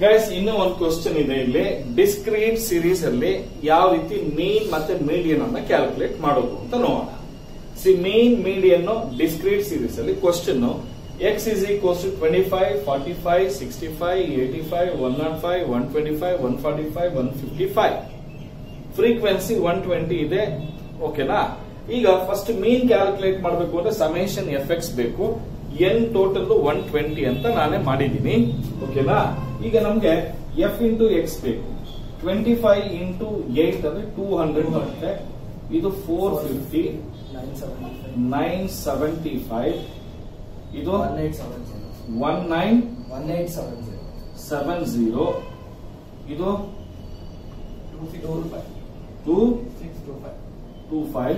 guys ಇನ್ನೂ ಒಂದು question ಇದೆ ಇಲ್ಲಿ ಡಿಸ್ಕ್ರೀಟ್ ಸೀರೀಸ್ ಅಲ್ಲಿ ಯಾವ ರೀತಿ ಮೀನ್ ಮತ್ತೆ ಮೀಡಿಯನ್ ಅನ್ನ ಕ್ಯಾಲ್ಕುಲೇಟ್ ಮಾಡೋದು ಅಂತ ನೋಡೋಣ see mean median discrete series ಅಲ್ಲಿ question X is equals to twenty five forty five sixty five eighty five one not five one twenty five one forty five one fifty five frequency one twenty ಇದೆ ಓಕೆನಾ ಈಗ first mean calculate ಮಾಡಬೇಕು ಅಂದ್ರೆ summation F X ಬೇಕು N total one twenty ಅಂತ ನಾನೇ ಮಾಡಿದ್ದೀನಿ ಓಕೆನಾ ಈಗ ನಮ್ಗೆ ಎಫ್ ಇಂಟು ಎಕ್ಸ್ ಬೇಕು ಟ್ವೆಂಟಿ ಫೈವ್ ಇಂಟು ಏಟ್ ಅಂದ್ರೆ ಟೂ ಹಂಡ್ರೆಡ್ ಬರುತ್ತೆ ಇದು four fifty nine seven nine seventy five ಇದು one eight seven zero one nine one eight seven zero seven zero ಇದು two six two five two six two five two five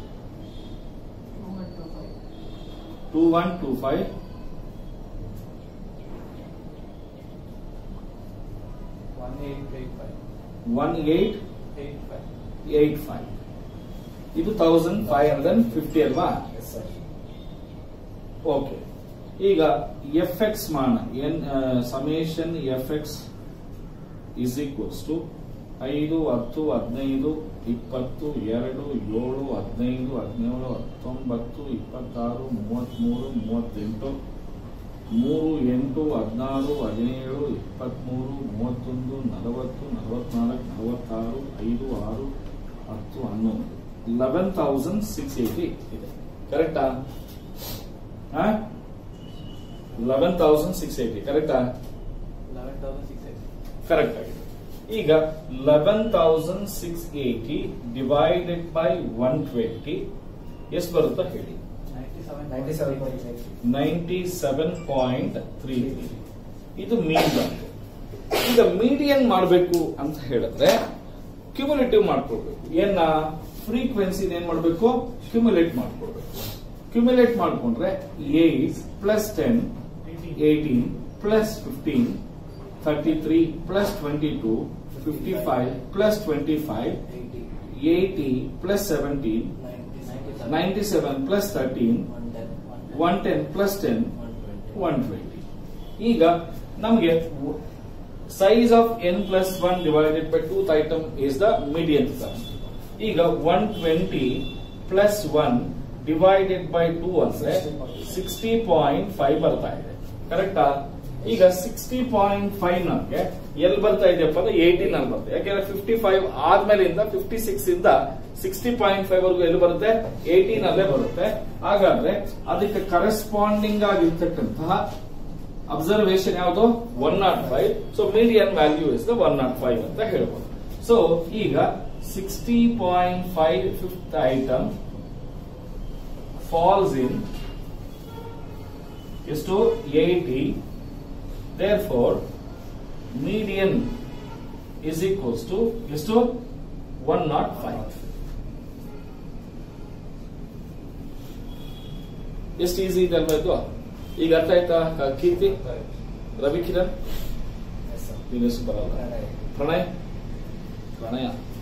two one two five one eight eight five one eight eight five eight five ಇದು thousand five hundred fifty ಅಲ್ವಾ yes sir okay ಈಗ F X ಮಾಡೋಣ N summation F X is equals to ಐದು ಹತ್ತು ಹದಿನೈದು ಇಪ್ಪತ್ತು ಎರಡು ಏಳು ಹದಿನೈದು ಹದಿನೇಳು ಹತ್ತೊಂಬತ್ತು ಇಪ್ಪತ್ತಾರು ಮೂವತ್ಮೂರು ಮೂವತ್ತೆಂಟು ಮೂರು ಎಂಟು ಹದಿನಾರು ಹದಿನೇಳು ಇಪ್ಪತ್ಮೂರು ಮೂವತ್ತೊಂದು ನಲವತ್ತು ನಲವತ್ನಾಲ್ಕು ನಲವತ್ತಾರು ಐದು ಆರು ಹತ್ತು ಹನ್ನೊಂದು ಲೆವೆನ್ ತೌಸಂಡ್ ಸಿಕ್ಸ್ ಏಟಿ ಇದೆ ಕರೆಕ್ಟಾ ಲೆವೆನ್ ತೌಸಂಡ್ ಸಿಕ್ಸ್ ಏಟಿ ಕರೆಕ್ಟಾ eleven thousand six eight correct ಆಗಿದೆ ಈಗ eleven thousand six eighty divided by one twenty ಎಷ್ಟು ಬರುತ್ತಾ ಹೇಳಿ ninety seven ninety seven point eight ninety seven point three ಇದು mean ಬಂತು ಈಗ ಮೀಡಿಯನ್ ಮಾಡಬೇಕು ಅಂತ ಹೇಳಿದ್ರೆ ಕ್ಯುಮುಲೇಟಿವ್ ಮಾಡ್ಕೊಳ್ಬೇಕು ಏನ ಫ್ರೀಕ್ವೆನ್ಸಿ ಏನ್ ಮಾಡಬೇಕು ಕ್ಯುಮುಲೇಟ್ ಮಾಡ್ಕೊಳ್ಬೇಕು ಕ್ಯುಮುಲೇಟ್ ಮಾಡ್ಕೊಂಡ್ರೆ eight plus ten eighteen plus fifteen thirty three plus twenty two fifty five plus twenty five eighty eighty plus seventeen ninety ninety ninety seven plus thirteen one ten one ten plus ten one twenty one twenty ಈಗ ನಮಗೆ size of N plus one divided by twoth item is the median ಈಗ one twenty plus one divided by two ಅಂದ್ರೆ sixty point five ಬರ್ತಾ ಇದೆ ಕರೆಕ್ಟಾ ಈಗ sixty point five ನಮಗೆ ಎಲ್ಲಿ ಬರ್ತಾ ಇದೆಯಪ್ಪ ಅಂದ್ರೆ ಏಯ್ಟೀನ್ ಅಲ್ಲಿ ಬರುತ್ತೆ ಯಾಕೆಂದ್ರೆ ಫಿಫ್ಟಿ ಫೈವ್ ಆದ್ಮೇಲಿಂದ ಫಿಫ್ಟಿ ಸಿಕ್ಸ್ ಇಂದ ಸಿಕ್ಸ್ಟಿ ಪಾಯಿಂಟ್ ಫೈವ್ ವರೆಗೂ ಎಲ್ಲಿ ಬರುತ್ತೆ ಏಯ್ಟೀನ್ ಅಲ್ಲೇ ಬರುತ್ತೆ ಹಾಗಾದ್ರೆ ಅದಕ್ಕೆ ಕರೆಸ್ಪಾಂಡಿಂಗ್ ಆಗಿರ್ತಕ್ಕಂತಹ ಅಬ್ಸರ್ವೇಷನ್ ಯಾವುದು one not five so median value is the one not five ಅಂತ ಹೇಳ್ಬೋದು ಸೊ ಈಗ sixty point five fifth item falls in ಎಷ್ಟು eighty there four median is equals to ಎಷ್ಟು ಒನ್ ನಾಟ್ ಫೈವ್ ಎಷ್ಟು easy ಇದೆ ಅಲ್ವಾ ಇದು ಈಗ ಅರ್ಥ ಆಯ್ತಾ ಕ- ಕೀರ್ತಿ ರವಿ ಕಿರಣ್ ಎಸ್ ಸರ್ ನಿನ್ನ ಹೆಸರು ಬರಲ್ಲ ಪ್ರಣಯ್ ಪ್ರಣಯ